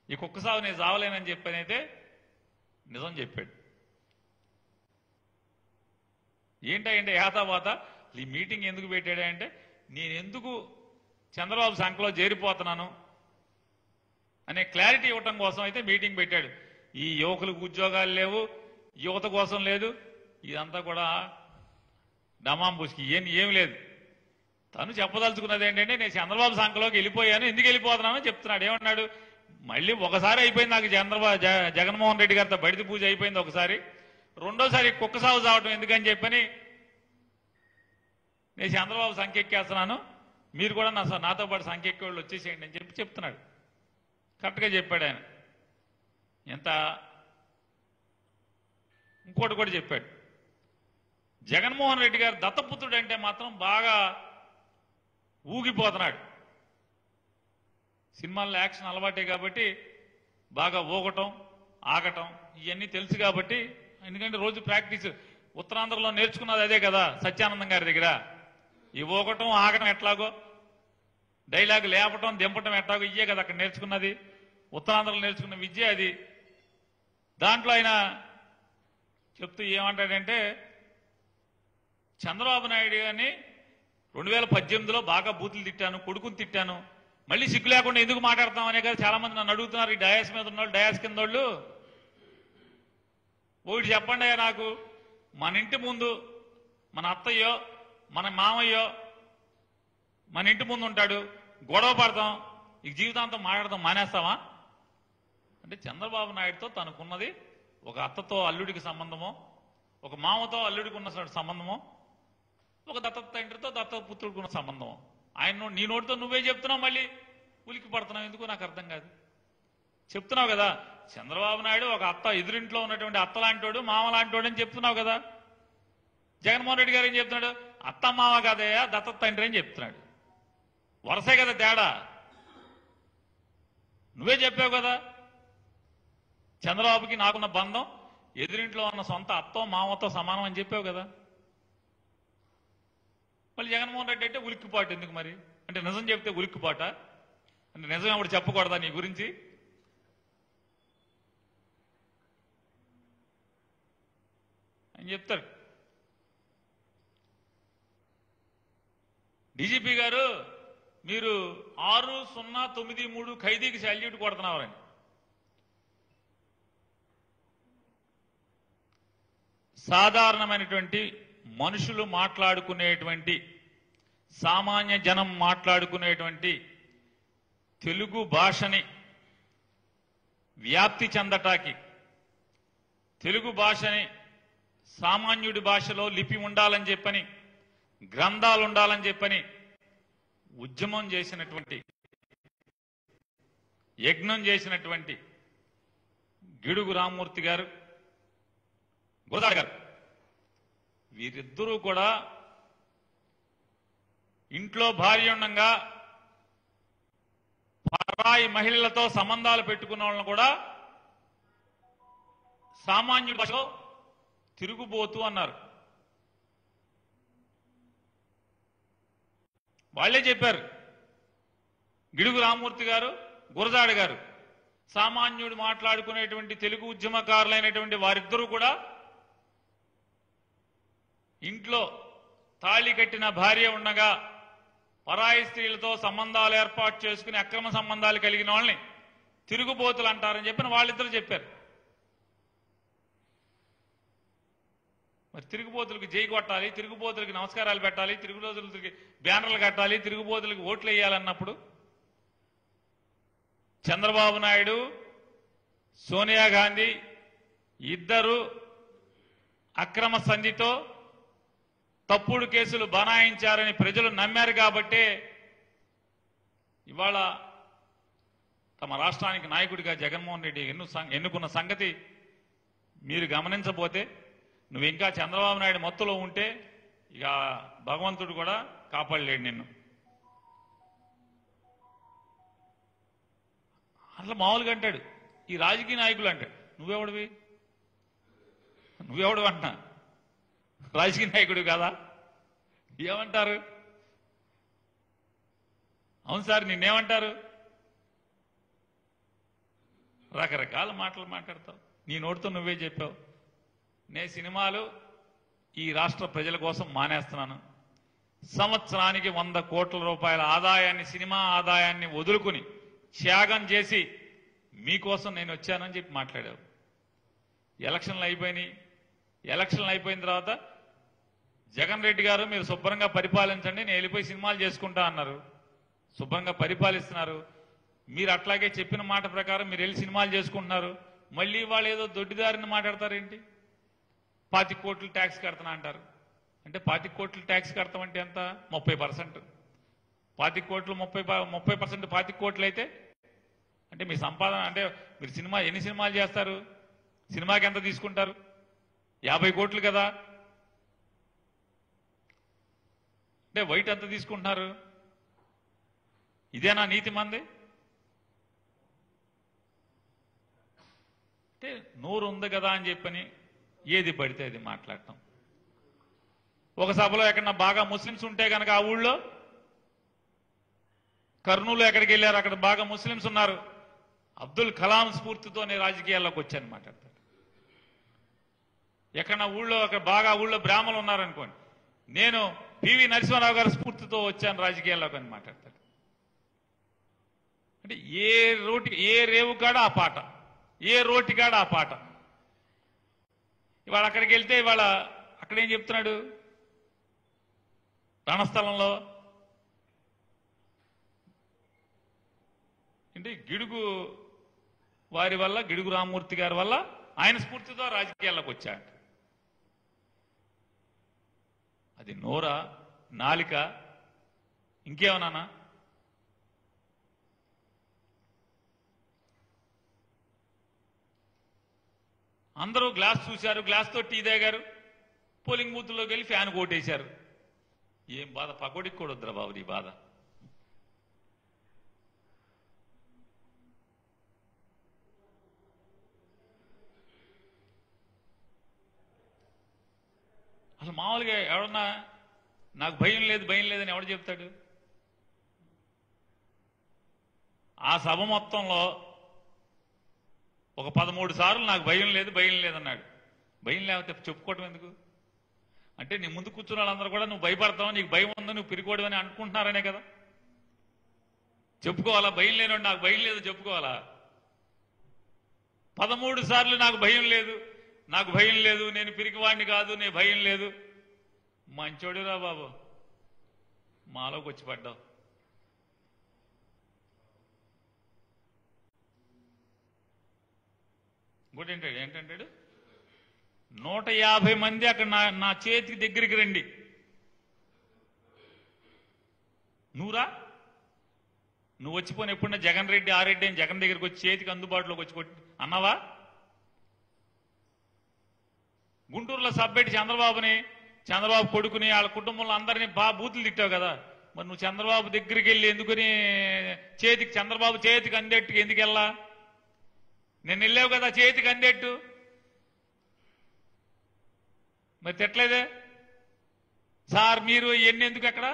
ఈ కుక్క సాగు నేను చావలేనని చెప్పనైతే నిజం చెప్పాడు ఏంటంటే ఏతావాత ఈ మీటింగ్ ఎందుకు పెట్టాడు అంటే నేను ఎందుకు చంద్రబాబు సంఖలో చేరిపోతున్నాను అనే క్లారిటీ ఇవ్వటం కోసం అయితే మీటింగ్ పెట్టాడు ఈ యువకులకు ఉద్యోగాలు లేవు యువత కోసం లేదు ఇదంతా కూడా డమాంబుస్కి ఏం ఏం లేదు తను చెప్పదలుచుకున్నది ఏంటంటే నేను చంద్రబాబు సంఖలోకి వెళ్ళిపోయాను ఎందుకు వెళ్ళిపోతున్నానో చెప్తున్నాడు ఏమన్నాడు మళ్ళీ ఒకసారి అయిపోయింది నాకు చంద్రబాబు జ- జగన్మోహన్ రెడ్డి గారితో బడిది పూజ అయిపోయింది ఒకసారి రెండోసారి కుక్క సాగు చావటం ఎందుకని చెప్పని నేను చంద్రబాబు సంఖ్య ఎక్కేస్తున్నాను మీరు కూడా నా నాతో పాటు సంఖ్య ఎక్కే వాళ్ళు వచ్చేసేయండి అని చెప్పి చెప్తున్నాడు కరెక్ట్గా చెప్పాడు ఆయన ఎంత ఇంకోటి కూడా చెప్పాడు జగన్మోహన్ రెడ్డి గారు దత్తపుత్రుడు అంటే మాత్రం బాగా ఊగిపోతున్నాడు సినిమాల్లో యాక్షన్ అలవాటే కాబట్టి బాగా ఊగటం ఆగటం ఇవన్నీ తెలుసు కాబట్టి ఎందుకంటే రోజు ప్రాక్టీస్ ఉత్తరాంధ్రలో నేర్చుకున్నది అదే కదా సత్యానందం గారి దగ్గర ఈ ఊగటం ఆగటం ఎట్లాగో డైలాగ్ లేపటం దింపటం ఎట్లాగో ఇయ్యే కదా అక్కడ నేర్చుకున్నది ఉత్తరాంధ్రలో నేర్చుకున్న విద్య అది దాంట్లో ఆయన చెప్తూ ఏమంటాడంటే చంద్రబాబు నాయుడు గారిని రెండు వేల పద్దెనిమిదిలో బాగా బూతులు తిట్టాను కొడుకుని తిట్టాను మళ్ళీ సిగ్గు లేకుండా ఎందుకు మాట్లాడతాం అనే కదా చాలా మంది నన్ను అడుగుతున్నారు ఈ డయాస్ మీద ఉన్నోళ్ళు డయాస్ కింద వాళ్ళు ఒకటి చెప్పండి అయ్యా నాకు మన ఇంటి ముందు మన అత్తయ్యో మన మామయ్యో మన ఇంటి ముందు ఉంటాడు గొడవ పడతాం ఈ జీవితాంతం మాట్లాడతాం మానేస్తామా అంటే చంద్రబాబు నాయుడుతో తనకున్నది ఒక అత్తతో అల్లుడికి సంబంధమో ఒక మామతో అల్లుడికి ఉన్న సంబంధమో ఒక దత్తత తండ్రితో దత్తత పుత్రుడికి ఉన్న సంబంధమో ఆయన నో- నీ నోటితో నువ్వే చెప్తున్నావు మళ్ళీ ఉలికి పడుతున్నావు ఎందుకు నాకు అర్థం కాదు చెప్తున్నావు కదా చంద్రబాబు నాయుడు ఒక అత్త ఎదురింట్లో ఉన్నటువంటి అత్త లాంటోడు మామ లాంటోడు అని చెప్తున్నావు కదా జగన్మోహన్ రెడ్డి గారు ఏం చెప్తున్నాడు అత్త మామ కాదయ్యా దత్తత తండ్రి అని చెప్తున్నాడు వరసే కదా తేడా నువ్వే చెప్పావు కదా చంద్రబాబుకి నాకున్న బంధం ఎదురింట్లో ఉన్న సొంత అత్తో మామతో సమానం అని చెప్పావు కదా మళ్ళీ జగన్మోహన్ రెడ్డి అంటే ఉలిక్కిపాటు ఎందుకు మరి అంటే నిజం చెప్తే ఉలిక్కిపాట అంటే నిజం ఎప్పుడు చెప్పకూడదా నీ గురించి అని చెప్తారు డీజీపీ గారు మీరు ఆరు సున్నా తొమ్మిది మూడు ఖైదీకి శాల్యూట్ కొడుతున్నారని సాధారణమైనటువంటి మనుషులు మాట్లాడుకునేటువంటి సామాన్య జనం మాట్లాడుకునేటువంటి తెలుగు భాషని వ్యాప్తి చెందటానికి తెలుగు భాషని సామాన్యుడి భాషలో లిపి ఉండాలని చెప్పని గ్రంథాలు ఉండాలని చెప్పని ఉద్యమం చేసినటువంటి యజ్ఞం చేసినటువంటి గిడుగు రామ్మూర్తి గారు గోదావరి గారు వీరిద్దరూ కూడా ఇంట్లో భార్య ఉండంగా పరాయి మహిళలతో సంబంధాలు పెట్టుకున్న వాళ్ళని కూడా సామాన్యుడి భాషలో తిరుగుబోతు అన్నారు వాళ్ళే చెప్పారు గిడుగు రామ్మూర్తి గారు గురజాడ గారు సామాన్యుడు మాట్లాడుకునేటువంటి తెలుగు ఉద్యమకారులైనటువంటి వారిద్దరూ కూడా ఇంట్లో తాళి కట్టిన భార్య ఉండగా పరాయి స్త్రీలతో సంబంధాలు ఏర్పాటు చేసుకుని అక్రమ సంబంధాలు కలిగిన వాళ్ళని తిరుగుబోతులు అంటారని చెప్పిన వాళ్ళిద్దరూ చెప్పారు మరి తిరుగుబోతులకు జై కొట్టాలి తిరుగుబోతులకి నమస్కారాలు పెట్టాలి తిరుగుబోతులకి బ్యానర్లు కట్టాలి తిరుగుబోతులకి ఓట్లు వేయాలన్నప్పుడు చంద్రబాబు నాయుడు సోనియా గాంధీ ఇద్దరు అక్రమ సంధితో తప్పుడు కేసులు బనాయించారని ప్రజలు నమ్మారు కాబట్టే ఇవాళ తమ రాష్ట్రానికి నాయకుడిగా జగన్మోహన్ రెడ్డి ఎన్ను సం- ఎన్నుకున్న సంగతి మీరు గమనించబోతే నువ్వు ఇంకా చంద్రబాబు నాయుడు మత్తులో ఉంటే ఇక భగవంతుడు కూడా కాపాడలేడు నిన్ను అట్లా మామూలుగా అంటాడు ఈ రాజకీయ నాయకులు అంటాడు నువ్వెవడివి నువ్వెవడు అంటున్నా రాజకీయ నాయకుడు కదా ఏమంటారు అవును సార్ నిన్నేమంటారు రకరకాల మాటలు మాట్లాడతావు నీ నోటితో నువ్వే చెప్పావు నే సినిమాలు ఈ రాష్ట్ర ప్రజల కోసం మానేస్తున్నాను సంవత్సరానికి వంద కోట్ల రూపాయల ఆదాయాన్ని సినిమా ఆదాయాన్ని వదులుకుని త్యాగం చేసి మీకోసం నేను వచ్చానని చెప్పి మాట్లాడావు ఎలక్షన్లు అయిపోయినాయి ఎలక్షన్లు అయిపోయిన తర్వాత జగన్ రెడ్డి గారు మీరు శుభ్రంగా పరిపాలించండి నేను వెళ్ళిపోయి సినిమాలు చేసుకుంటా అన్నారు శుభ్రంగా పరిపాలిస్తున్నారు మీరు అట్లాగే చెప్పిన మాట ప్రకారం మీరు వెళ్ళి సినిమాలు చేసుకుంటున్నారు మళ్ళీ వాళ్ళు ఏదో దొడ్డిదారిని మాట్లాడతారేంటి పాతి కోట్లు ట్యాక్స్ కడతానా అంటారు అంటే పాతి కోట్లు ట్యాక్స్ కడతామంటే ఎంత ముప్పై పర్సెంట్ పాతి కోట్లు ముప్పై ప- ముప్పై పర్సెంట్ పాతి కోట్లు అయితే అంటే మీ సంపాదన అంటే మీరు సినిమా ఎన్ని సినిమాలు చేస్తారు సినిమాకి ఎంత తీసుకుంటారు యాభై కోట్లు కదా అంటే వైట్ ఎంత తీసుకుంటున్నారు ఇదేనా నీతి మంది అంటే నోరు ఉంది కదా అని చెప్పని ఏది పడితే అది మాట్లాడటం ఒక సభలో ఎక్కడన్నా బాగా ముస్లిమ్స్ ఉంటే కనుక ఆ ఊళ్ళో కర్నూలు ఎక్కడికి వెళ్ళారు అక్కడ బాగా ముస్లిమ్స్ ఉన్నారు అబ్దుల్ కలాం స్ఫూర్తితో నేను రాజకీయాల్లోకి వచ్చాను మాట్లాడతాడు ఎక్కడన్నా ఊళ్ళో అక్కడ బాగా ఊళ్ళో బ్రాహ్మణులు ఉన్నారనుకోండి నేను పివి నరసింహారావు గారి స్ఫూర్తితో వచ్చాను రాజకీయాల్లోకి అని మాట్లాడతాడు అంటే ఏ రోటి ఏ రేవు కాడ ఆ పాట ఏ రోటి కాడ ఆ పాట ఇవాళ అక్కడికి వెళ్తే ఇవాళ అక్కడ ఏం చెప్తున్నాడు రణస్థలంలో అంటే గిడుగు వారి వల్ల గిడుగు రామ్మూర్తి గారి వల్ల ఆయన స్ఫూర్తితో రాజకీయాల్లోకి వచ్చాడు అది నోరా నాలిక ఇంకేమన్నానా అందరూ గ్లాస్ చూశారు గ్లాస్తో టీ తాగారు పోలింగ్ బూత్లోకి వెళ్ళి ఫ్యాన్ కోటేశారు ఏం బాధ పకోడికి కూడా వద్దురా బాబు నీ బాధ అసలు మామూలుగా ఎవడన్నా నాకు భయం లేదు భయం లేదని ఎవడు చెప్తాడు ఆ సభ మొత్తంలో ఒక పదమూడు సార్లు నాకు భయం లేదు భయం లేదన్నాడు భయం లేకపోతే చెప్పుకోవటం ఎందుకు అంటే నీ ముందు కూర్చున్న వాళ్ళందరూ కూడా నువ్వు భయపడతావు నీకు భయం ఉందో నువ్వు పిరికోవడం అని అనుకుంటున్నారనే కదా చెప్పుకోవాలా భయం లేనివాడు నాకు భయం లేదు చెప్పుకోవాలా పదమూడు సార్లు నాకు భయం లేదు నాకు భయం లేదు నేను పిరికివాడిని కాదు నేను భయం లేదు మంచోడురా బాబు మాలోకి వచ్చి పడ్డావు ఇంకోటి ఏంటాడు ఏంటంటాడు నూట యాభై మంది అక్కడ నా నా చేతికి దగ్గరికి రండి నువ్వురా నువ్వు వచ్చిపోయిన ఎప్పుడన్నా జగన్ రెడ్డి ఆ రెడ్డి అని జగన్ దగ్గరికి వచ్చి చేతికి అందుబాటులోకి వచ్చి కొట్టి అన్నావా గుంటూరులో సబ్బెట్టి చంద్రబాబుని చంద్రబాబు కొడుకుని వాళ్ళ కుటుంబంలో అందరినీ బాగా బూతులు తిట్టావు కదా మరి నువ్వు చంద్రబాబు దగ్గరికి వెళ్ళి ఎందుకుని చేతికి చంద్రబాబు చేతికి అందేట్టుకి ఎందుకు వెళ్ళా నేను వెళ్ళావు కదా చేతికి అందేట్టు మరి తిట్టలేదే సార్ మీరు ఎన్ని ఎందుకు అక్కడ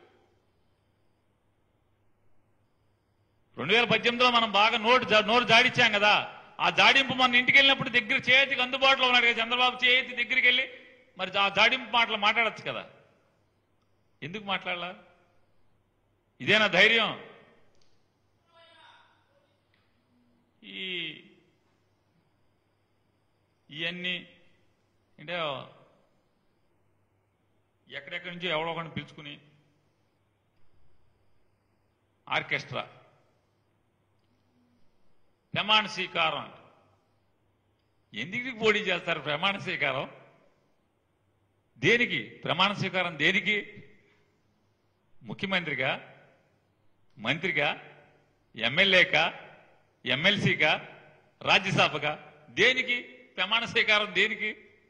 రెండు వేల పద్దెనిమిదిలో మనం బాగా నోటు జా- నోరు జాడిచ్చాం కదా ఆ జాడింపు మన ఇంటికి వెళ్ళినప్పుడు దగ్గర చేతికి అందుబాటులో ఉన్నాడు కదా చంద్రబాబు చేతి దగ్గరికి వెళ్ళి మరి ఆ జాడింపు మాటలు మాట్లాడచ్చు కదా ఎందుకు మాట్లాడాల ఇదేనా ధైర్యం ఈ ఇవన్నీ అంటే ఎక్కడెక్కడి నుంచో ఎవడో ఒకరిని పిలుచుకుని ఆర్కెస్ట్రా ప్రమాణ స్వీకారం అంట ఎందుకు పోటీ చేస్తారు ప్రమాణ స్వీకారం దేనికి ప్రమాణ స్వీకారం దేనికి ముఖ్యమంత్రిగా మంత్రిగా ఎమ్మెల్యేకా ఎమ్మెల్సీగా రాజ్యసభగా దేనికి ప్రమాణ స్వీకారం దేనికి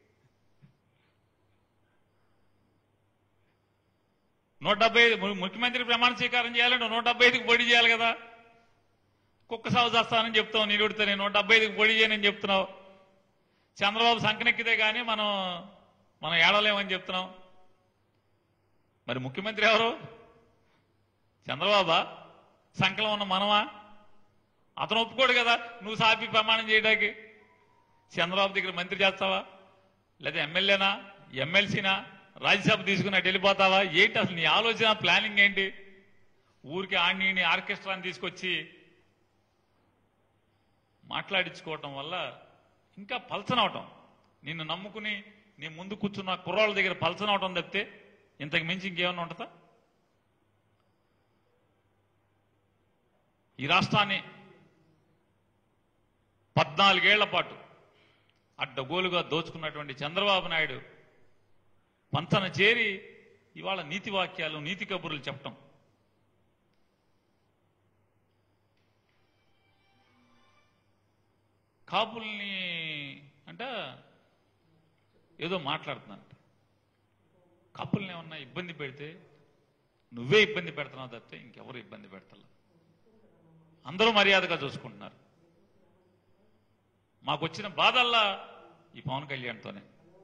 నూట డెబ్బై ఐదు ము- ముఖ్యమంత్రి ప్రమాణ స్వీకారం చేయాలంటే నూట డెబ్బై ఐదుకి పోటీ చేయాలి కదా కుక్క సాగు చేస్తానని చెప్తావు నేను ఉడితే నేను నూట డెబ్బై ఐదుకి పోటీ చేయనని చెప్తున్నావు చంద్రబాబు సంకనెక్కితే కానీ మనం మనం ఏడలేమని చెప్తున్నాం మరి ముఖ్యమంత్రి ఎవరు చంద్రబాబా సంకలం ఉన్న మనమా అతను ఒప్పుకోడు కదా నువ్వు సాపి ప్రమాణం చేయడానికి చంద్రబాబు దగ్గర మంత్రి చేస్తావా లేదా ఎమ్మెల్యేనా ఎమ్మెల్సీనా రాజ్యసభ తీసుకుని అటు వెళ్ళిపోతావా ఏంటి అసలు నీ ఆలోచన ప్లానింగ్ ఏంటి ఊరికి ఆడిని ఆర్కెస్ట్రాని తీసుకొచ్చి మాట్లాడించుకోవటం వల్ల ఇంకా పలచనవటం నిన్ను నమ్ముకుని నీ ముందు కూర్చున్న కుర్రాళ్ళ దగ్గర పలచనవటం తప్పితే ఇంతకు మించి ఇంకేమన్నా ఉంటుందా ఈ రాష్ట్రాన్ని పద్నాలుగేళ్ల పాటు అడ్డగోలుగా దోచుకున్నటువంటి చంద్రబాబు నాయుడు పంచన చేరి ఇవాళ నీతి వాక్యాలు నీతి కబుర్లు చెప్పటం కాపుల్ని అంట ఏదో మాట్లాడుతున్నానంట కాపుల్ని ఏమన్నా ఇబ్బంది పెడితే నువ్వే ఇబ్బంది పెడుతున్నావు తప్పితే ఇంకెవరు ఇబ్బంది పెడతలే అందరూ మర్యాదగా చూసుకుంటున్నారు మాకు వచ్చిన బాధల్లా ఈ పవన్ కళ్యాణ్తోనే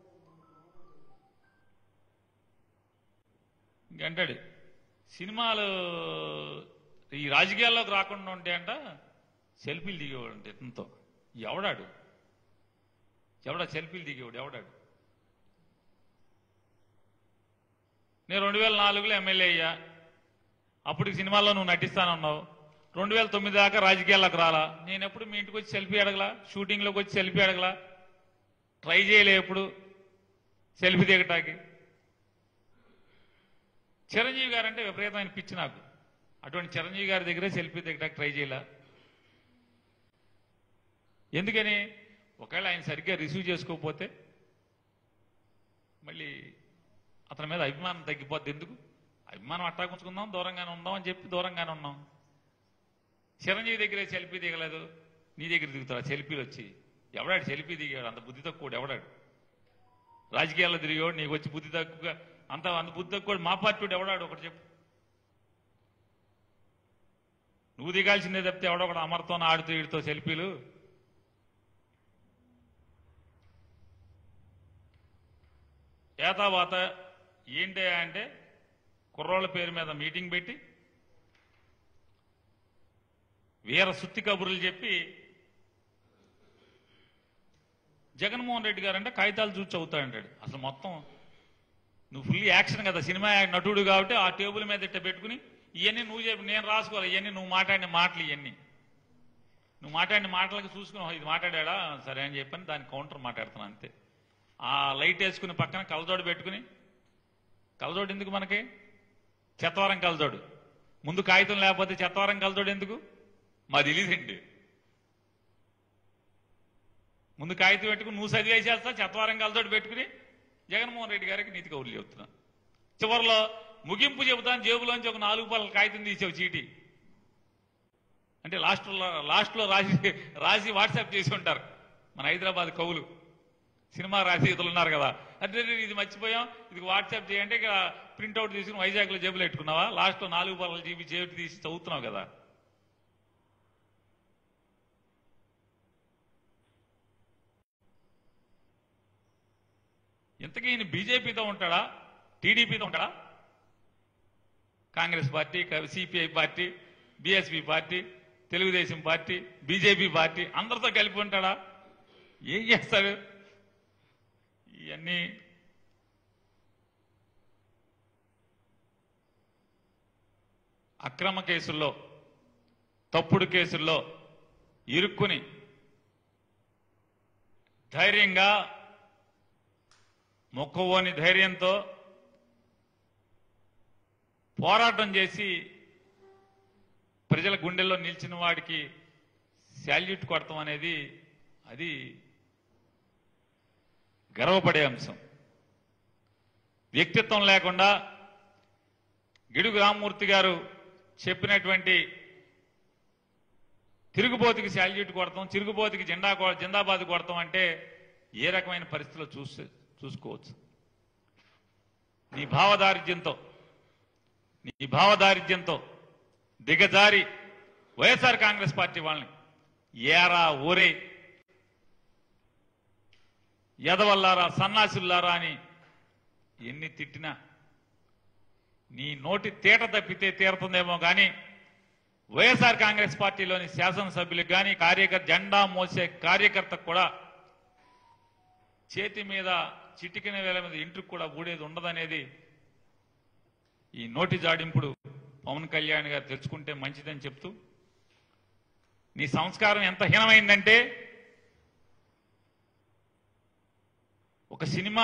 ఇంకంటాడు సినిమాలు ఈ రాజకీయాల్లోకి రాకుండా ఉంటే అంట సెల్ఫీలు దిగేవాడు అంటే ఇతనితో ఎవడాడు ఎవడా సెల్ఫీలు దిగేవాడు ఎవడాడు నేను రెండు వేల నాలుగులో ఎమ్మెల్యే అయ్యా అప్పటికి సినిమాల్లో నువ్వు నటిస్తానన్నావు రెండు వేల తొమ్మిది దాకా రాజకీయాల్లోకి రాలా నేను ఎప్పుడు మీ ఇంటికి వచ్చి సెల్ఫీ అడగలా షూటింగ్లోకి వచ్చి సెల్ఫీ అడగలా ట్రై చేయలే ఎప్పుడు సెల్ఫీ దిగటానికి చిరంజీవి గారు అంటే విపరీతమైన పిచ్చి నాకు అటువంటి చిరంజీవి గారి దగ్గరే సెల్ఫీ దిగటానికి ట్రై చేయలా ఎందుకని ఒకవేళ ఆయన సరిగ్గా రిసీవ్ చేసుకోకపోతే మళ్ళీ అతని మీద అభిమానం తగ్గిపోద్ది ఎందుకు అభిమానం అట్టా ఉంచుకుందాం దూరంగానే ఉందాం అని చెప్పి దూరంగానే ఉన్నాం చిరంజీవి దగ్గరే సెల్ఫీ దిగలేదు నీ దగ్గర దిగుతాడు సెల్ఫీలు వచ్చి ఎవడాడు సెల్ఫీ దిగాడు అంత బుద్ధి తక్కువ ఎవడాడు రాజకీయాల్లో తిరిగాడు నీకు వచ్చి బుద్ధి తక్కువ అంత అంత బుద్ధి తక్కువ మా పార్టీ వాడు ఎవడాడు ఒకటి చెప్పు నువ్వు దిగాల్సిందే తప్పితే ఎవడో ఒకడు అమర్తో ఆడుతూ ఈడుతో సెల్ఫీలు ఏతావాత ఏంటి అంటే కుర్రోళ్ళ పేరు మీద మీటింగ్ పెట్టి వీర సుత్తి కబుర్లు చెప్పి జగన్మోహన్ రెడ్డి గారు అంటే కాగితాలు చూసి చదువుతాడంటాడు అసలు మొత్తం నువ్వు ఫుల్ యాక్షన్ కదా సినిమా నటుడు కాబట్టి ఆ టేబుల్ మీద ఇట్ట పెట్టుకుని ఇవన్నీ నువ్వు చెప్పి నేను రాసుకోవాలి ఇవన్నీ నువ్వు మాట్లాడిన మాటలు ఇవన్నీ నువ్వు మాట్లాడిన మాటలకు చూసుకుని "ఓ, ఇది మాట్లాడా సరే అని చెప్పని దాని కౌంటర్ మాట్లాడుతున్నాను అంతే ఆ లైట్ వేసుకుని పక్కన కలజోడు పెట్టుకుని కలజోడు ఎందుకు మనకి చెత్తవరం కలజోడు ముందు కాగితం లేకపోతే చెత్తవరం కలజోడు ఎందుకు మాది ఇలీదండి ముందు కాగితం పెట్టుకుని నువ్వు చదివేసేస్తా చెత్తవరం కలజోడు పెట్టుకుని జగన్మోహన్ రెడ్డి గారికి నీతి కౌరులు చెబుతున్నా చివరిలో ముగింపు చెబుతాను జేబులోంచి ఒక నాలుగు పళ్ళ కాగితం తీసావు చీటీ అంటే లాస్ట్లో లాస్ట్లో రాసి రాసి వాట్సాప్ చేసి ఉంటారు మన హైదరాబాద్ కవులు సినిమా రచయితలు ఉన్నారు కదా అంటే ఇది మర్చిపోయాం ఇది వాట్సాప్ చేయంటే ఇక ప్రింట్అవుట్ తీసుకుని వైజాగ్లో జేబులో పెట్టుకున్నావా లాస్ట్లో నాలుగు పర్ల జీబీ జేబు తీసి చదువుతున్నావు కదా ఇంతకీ ఈయన బీజేపీతో ఉంటాడా టీడీపీతో ఉంటాడా Congress party CPI party BSP party Telugu Desam party BJP party అందరితో కలిపి ఉంటాడా ఏం చేస్తాడు ఇవన్నీ అక్రమ కేసుల్లో తప్పుడు కేసుల్లో ఇరుక్కుని ధైర్యంగా మొక్కవోని ధైర్యంతో పోరాటం చేసి ప్రజల గుండెల్లో నిలిచిన వాడికి శాల్యూట్ కొడతాం అనేది అది గర్వపడే అంశం వ్యక్తిత్వం లేకుండా గిడుగు రామ్మూర్తి గారు చెప్పినటువంటి తిరుగుబోతుకి శాల్యూట్ కొడతాం తిరుగుబోతుకి జెండా కొ- జిందాబాద్ కొడతాం అంటే ఏ రకమైన పరిస్థితుల్లో చూసి చూసుకోవచ్చు నీ భావదారిద్ర్యంతో నీ భావదారిద్ర్యంతో దిగజారి వైఎస్ఆర్ కాంగ్రెస్ పార్టీ వాళ్ళని ఏరా ఊరే ఎదవల్లారా సన్నాసుల్లారా అని ఎన్ని తిట్టినా నీ నోటి తేట తప్పితే తీరుతుందేమో కానీ వైఎస్ఆర్ కాంగ్రెస్ పార్టీలోని శాసనసభ్యులకు కానీ కార్యకర్త జెండా మోసే కార్యకర్తకు కూడా చేతి మీద చిటికిన వేల మీద ఇంటికి కూడా ఊడేది ఉండదనేది ఈ నోటి జాడింపుడు పవన్ కళ్యాణ్ గారు తెచ్చుకుంటే మంచిదని చెప్తూ నీ సంస్కారం ఎంత హీనమైందంటే ఒక సినిమా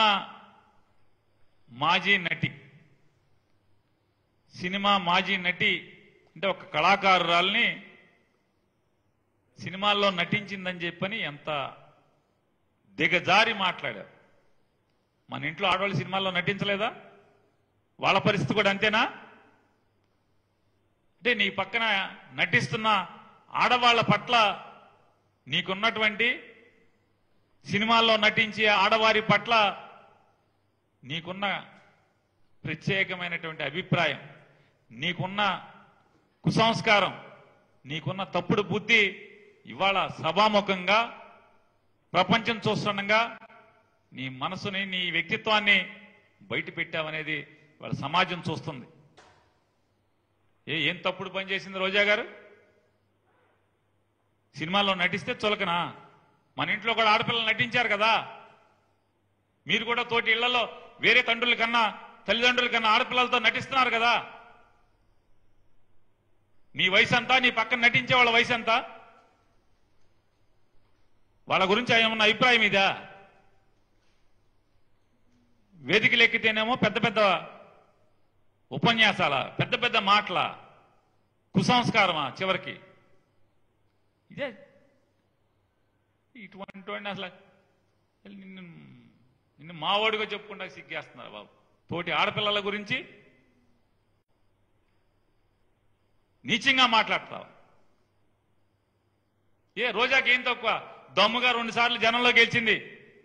మాజీ నటి సినిమా మాజీ నటి అంటే ఒక కళాకారురాల్ని సినిమాల్లో నటించిందని చెప్పని ఎంత దిగజారి మాట్లాడారు మన ఇంట్లో ఆడవాళ్ళు సినిమాల్లో నటించలేదా వాళ్ళ పరిస్థితి కూడా అంతేనా అంటే నీ పక్కన నటిస్తున్న ఆడవాళ్ల పట్ల నీకున్నటువంటి సినిమాల్లో నటించే ఆడవారి పట్ల నీకున్న ప్రత్యేకమైనటువంటి అభిప్రాయం నీకున్న కుసంస్కారం నీకున్న తప్పుడు బుద్ధి ఇవాళ సభాముఖంగా ప్రపంచం చూస్తుండగా నీ మనసుని నీ వ్యక్తిత్వాన్ని బయట పెట్టావనేది వాళ్ళ సమాజం చూస్తుంది ఏ ఏం తప్పుడు పని చేసింది రోజా గారు సినిమాల్లో నటిస్తే చులకనా మన ఇంట్లో కూడా ఆడపిల్లలు నటించారు కదా మీరు కూడా తోటి ఇళ్లలో వేరే తండ్రుల కన్నా తల్లిదండ్రుల కన్నా ఆడపిల్లలతో నటిస్తున్నారు కదా నీ వయసు అంతా నీ పక్కన నటించే వాళ్ళ వయసు ఎంత వాళ్ళ గురించి ఏమన్నా అభిప్రాయం ఇదా వేదికలు ఎక్కితేనేమో పెద్ద పెద్ద ఉపన్యాసాల పెద్ద పెద్ద మాటల కుసంస్కారమా చివరికి ఇదే ఇటువంటి వాడిని అసలు నిన్ను నిన్ను మావాడిగా చెప్పుకుంటా సిగ్గేస్తున్నారు బాబు తోటి ఆడపిల్లల గురించి నీచంగా మాట్లాడతావు ఏ రోజాకి ఏం తక్కువ దమ్ముగా రెండు సార్లు జనంలో గెలిచింది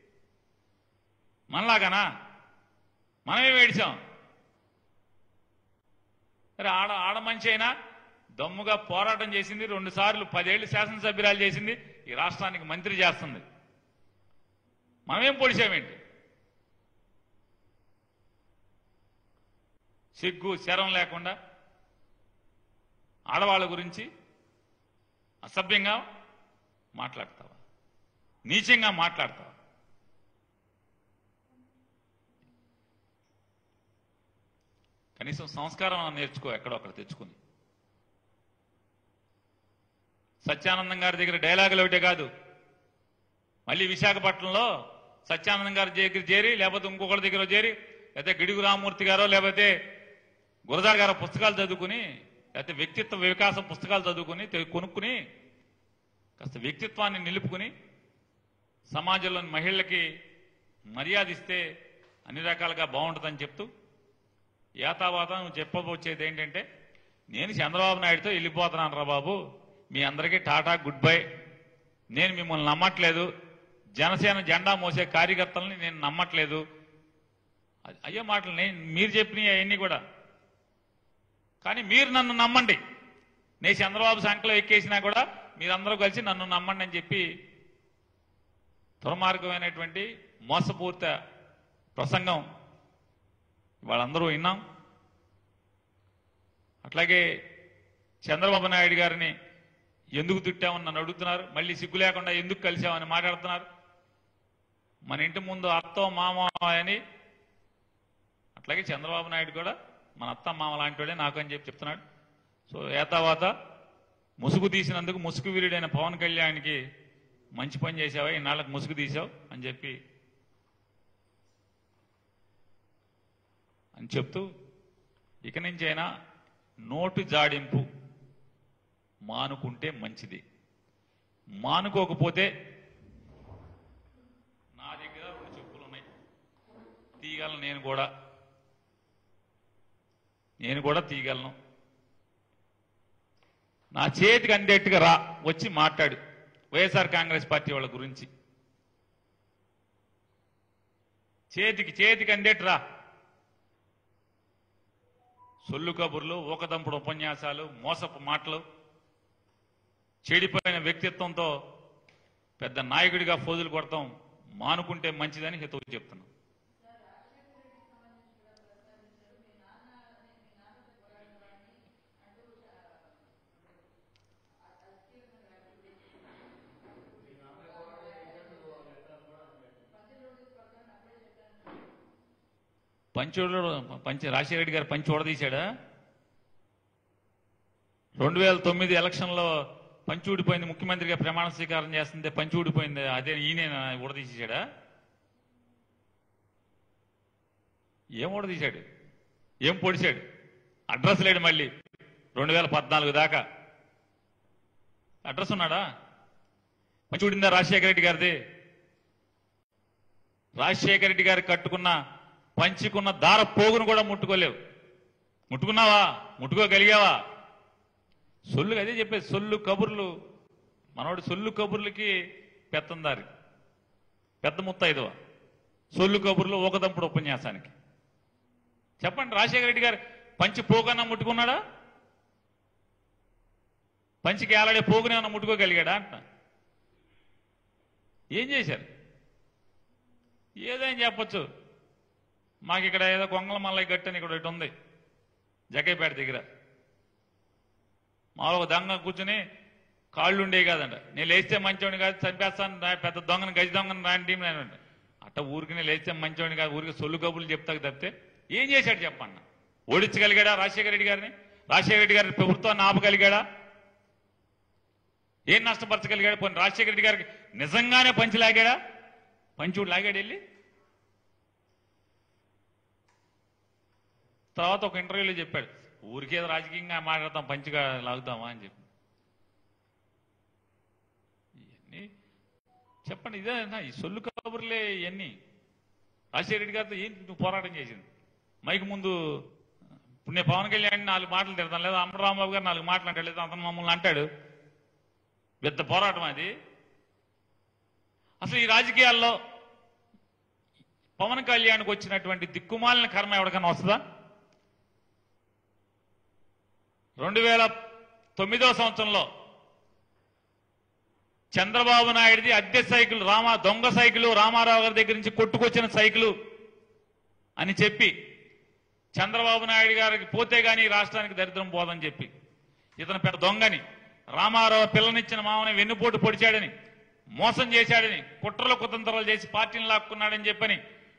మనలాగానా మనమే వేడిచాం సరే ఆడ ఆడ మంచి అయినా దమ్ముగా పోరాటం చేసింది రెండు సార్లు పదేళ్లు శాసనసభ్యురాలు చేసింది ఈ రాష్ట్రానికి మంత్రి చేస్తుంది మనమేం పొడిచామేంటి సిగ్గు శరం లేకుండా ఆడవాళ్ళ గురించి అసభ్యంగా మాట్లాడతావా నీచంగా మాట్లాడతావా కనీసం సంస్కారం నేర్చుకో ఎక్కడో అక్కడ తెచ్చుకుని సత్యానందం గారి దగ్గర డైలాగులు ఒకటే కాదు మళ్ళీ విశాఖపట్నంలో సత్యానందం గారి దగ్గర చేరి లేకపోతే ఇంకొకరి దగ్గర చేరి లేకపోతే గిడుగు రామమూర్తి గారో లేకపోతే గురజాడ గారు పుస్తకాలు చదువుకుని లేకపోతే వ్యక్తిత్వ వికాసం పుస్తకాలు చదువుకుని తె- కొనుక్కుని కాస్త వ్యక్తిత్వాన్ని నిలుపుకుని సమాజంలోని మహిళలకి మర్యాద ఇస్తే అన్ని రకాలుగా బాగుంటుందని చెప్తూ యాతావాతం చెప్పబోచ్చేది ఏంటంటే నేను చంద్రబాబు నాయుడుతో వెళ్ళిపోతున్నాను రా బాబు మీ అందరికీ టాటా గుడ్ బై నేను మిమ్మల్ని నమ్మట్లేదు జనసేన జెండా మోసే కార్యకర్తలని నేను నమ్మట్లేదు అది- అయ్యో మాటలు నేను మీరు చెప్పినవి అవన్నీ కూడా కానీ మీరు నన్ను నమ్మండి నేను చంద్రబాబు సంఖ్యలో ఎక్కేసినా కూడా మీరందరూ కలిసి నన్ను నమ్మండి అని చెప్పి దుర్మార్గమైనటువంటి మోసపూరిత ప్రసంగం వాళ్ళందరూ విన్నాం అట్లాగే చంద్రబాబు నాయుడు గారిని ఎందుకు తిట్టామని నన్ను అడుగుతున్నారు మళ్ళీ సిగ్గు లేకుండా ఎందుకు కలిసామని మాట్లాడుతున్నారు మన ఇంటి ముందు అత్తో మామ అని అట్లాగే చంద్రబాబు నాయుడు కూడా మన అత్త మామ లాంటివాడే నాకు అని చెప్పి చెప్తున్నాడు సో ఏతావాత ముసుగు తీసినందుకు ముసుగు వీరుడైన పవన్ కళ్యాణ్కి మంచి పని చేసావా ఇన్నాళ్ళకి ముసుగు తీసావు అని చెప్పి అని చెప్తూ ఇక నుంచైనా నోటు జాడింపు మానుకుంటే మంచిది మానుకోకపోతే నా దగ్గర రెండు చెప్పులు ఉన్నాయి తీయగలను నేను కూడా నేను కూడా తీయగలను నా చేతికి అందేట్టుగా రా వచ్చి మాట్లాడు వైఎస్ఆర్ కాంగ్రెస్ పార్టీ వాళ్ళ గురించి చేతికి చేతికి అందేట్టు రా సొల్లు కబుర్లు ఊకదంపుడు ఉపన్యాసాలు మోసపు మాటలు చెడిపోయిన వ్యక్తిత్వంతో పెద్ద నాయకుడిగా ఫోజులు కొడతాం మానుకుంటే మంచిదని హితవు చెప్తున్నాం పంచోడు పంచ రాజశేఖర రెడ్డి గారు పంచి ఊడదీశాడా రెండు వేల తొమ్మిది ఎలక్షన్లో పంచి ఊడిపోయింది ముఖ్యమంత్రిగా ప్రమాణ స్వీకారం చేస్తుంటే పంచి ఊడిపోయింది అదే ఈయన ఊడదీసాడా ఏం ఊడదీశాడు ఏం పొడిచాడు అడ్రస్ లేడు మళ్ళీ రెండు వేల పద్నాలుగు దాకా అడ్రస్ ఉన్నాడా పంచి ఊడిందా రాజశేఖర రెడ్డి గారిది రాజశేఖర రెడ్డి గారు కట్టుకున్న పంచుకున్న దార పోగును కూడా ముట్టుకోలేవు ముట్టుకున్నావా ముట్టుకోగలిగావా సొల్లు అదే చెప్పేది సొల్లు కబుర్లు మనవాడు సొల్లు కబుర్లకి పెత్తందారి పెద్ద ముత్తైదువ సొల్లు కబుర్లు ఊకదంపుడు ఉపన్యాసానికి చెప్పండి రాజశేఖర రెడ్డి గారు పంచి పోగన్నా ముట్టుకున్నాడా పంచికి ఏలాడే పోగునేమన్నా ముట్టుకోగలిగాడా అంట ఏం చేశారు ఏదైనా చెప్పొచ్చు మాకు ఇక్కడ ఏదో కొంగల మల్లయ్య గట్టు అని ఇక్కడ ఒకటి ఉంది జగ్గైపేట దగ్గర మాలో ఒక దొంగ కూర్చుని కాళ్ళు ఉండేవి కాదంట నేను లేస్తే మంచోడిని కాదు చంపేస్తాను రా- పెద్ద దొంగను గజ దొంగను రాని టీం నేను అట్ట ఊరికి నేను లేస్తే మంచోడిని కాదు ఊరికి సొల్లు కబుర్లు చెప్తాకు తప్పితే ఏం చేశాడు చెప్పన్న ఓడించగలిగాడా రాజశేఖర రెడ్డి గారిని రాజశేఖర రెడ్డి గారి ప్రభుత్వాన్ని ఆపగలిగాడా ఏం నష్టపరచగలిగాడు పోనీ రాజశేఖర రెడ్డి గారికి నిజంగానే పంచి లాగాడా పంచుడు లాగాడు వెళ్ళి తర్వాత ఒక ఇంటర్వ్యూలో చెప్పాడు ఊరికేదో రాజకీయంగా మాట్లాడతాం పంచిగా లాగుతామా అని చెప్పి ఇవన్నీ చెప్పండి ఇదే ఈ సొల్లు కబుర్లే ఇవన్నీ రాజశేఖర రెడ్డి గారితో ఏంటి నువ్వు పోరాటం చేసింది మైక్ ముందు ఇప్పుడు నేను పవన్ కళ్యాణ్ నాలుగు మాటలు తిడతాను లేదా అమర రాంబాబు గారు నాలుగు మాటలు అంటాడు లేదా అతను మమ్మల్ని అంటాడు పెద్ద పోరాటం అది అసలు ఈ రాజకీయాల్లో పవన్ కళ్యాణ్కి వచ్చినటువంటి దిక్కుమాలిన కర్మ ఎవరికైనా వస్తుందా రెండు వేల తొమ్మిదో సంవత్సరంలో చంద్రబాబు నాయుడిది అద్దె సైకిల్ రామ దొంగ సైకిల్ రామారావు గారి దగ్గర నుంచి కొట్టుకొచ్చిన సైకిల్ అని చెప్పి చంద్రబాబు నాయుడు గారికి పోతే గాని ఈ రాష్ట్రానికి దరిద్రం పోదని చెప్పి ఇతను పెద్ద దొంగని రామారావు పిల్లనిచ్చిన మామని వెన్నుపోటు పొడిచాడని మోసం చేశాడని కుట్రలు కుతంత్రాలు చేసి పార్టీని లాక్కున్నాడని చెప్పని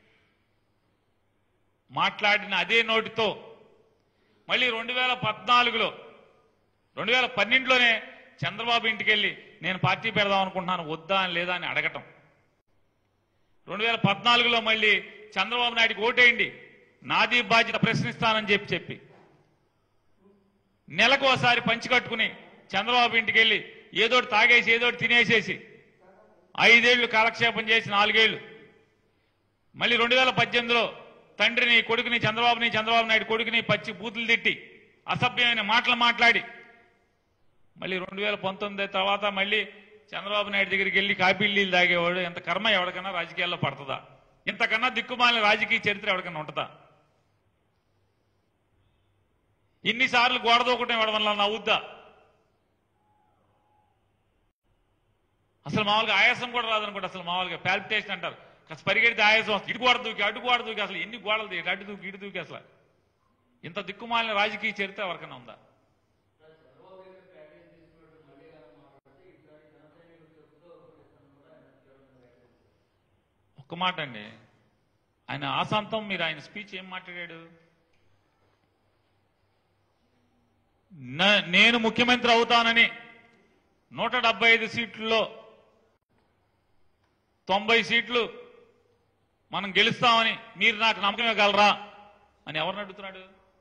మాట్లాడిన అదే నోటితో మళ్ళీ రెండు వేల పద్నాలుగులో రెండు వేల పన్నెండులోనే చంద్రబాబు ఇంటికి వెళ్ళి నేను పార్టీ పెడదాం అనుకుంటున్నాను వద్దా అని లేదా అని అడగటం రెండు వేల పద్నాలుగులో మళ్ళీ చంద్రబాబు నాయుడికి ఓటేయండి నాది బాధ్యత ప్రశ్నిస్తానని చెప్పి చెప్పి నెలకు ఒకసారి పంచి కట్టుకుని చంద్రబాబు ఇంటికి వెళ్ళి ఏదోటి తాగేసి ఏదోటి తినేసేసి ఐదేళ్లు కాలక్షేపం చేసి నాలుగేళ్లు మళ్ళీ రెండు వేల పద్దెనిమిదిలో తండ్రిని కొడుకుని చంద్రబాబుని చంద్రబాబు నాయుడు కొడుకుని పచ్చి బూతులు తిట్టి అసభ్యమైన మాటలు మాట్లాడి మళ్ళీ రెండు వేల పంతొమ్మిది తర్వాత మళ్ళీ చంద్రబాబు నాయుడు దగ్గరికి వెళ్ళి కాపీ నీళ్ళు తాగేవాడు ఎంత కర్మ ఎవరికైనా రాజకీయాల్లో పడుతుందా ఇంతకన్నా దిక్కుమాలిన రాజకీయ చరిత్ర ఎవరికైనా ఉంటుందా ఇన్నిసార్లు గోడ దూకటం ఇవ్వడం వల్ల నవ్వుద్దా అసలు మామూలుగా ఆయాసం కూడా రాదనుకోండి అసలు మామూలుగా పాల్పిటేషన్ అంటారు కాస్త పరిగెడితే ఆయాసం వస్తుంది ఇటు గోడ దూకి అటు గోడ దూకి అసలు ఎన్ని గోడలు దూకి అటు దూకి ఇటు దూకి అసలు ఇంత దిక్కుమాలిన రాజకీయ చరిత్ర ఎవరికైనా ఉందా ఒక్క మాట అండి ఆయన ఆశాంతం మీరు ఆయన స్పీచ్ ఏం మాట్లాడాడు న- నేను ముఖ్యమంత్రి అవుతానని నూట డెబ్బై ఐదు సీట్లలో తొంభై సీట్లు మనం గెలుస్తామని మీరు నాకు నమ్మకం ఇవ్వగలరా అని ఎవరిని అడుగుతున్నాడు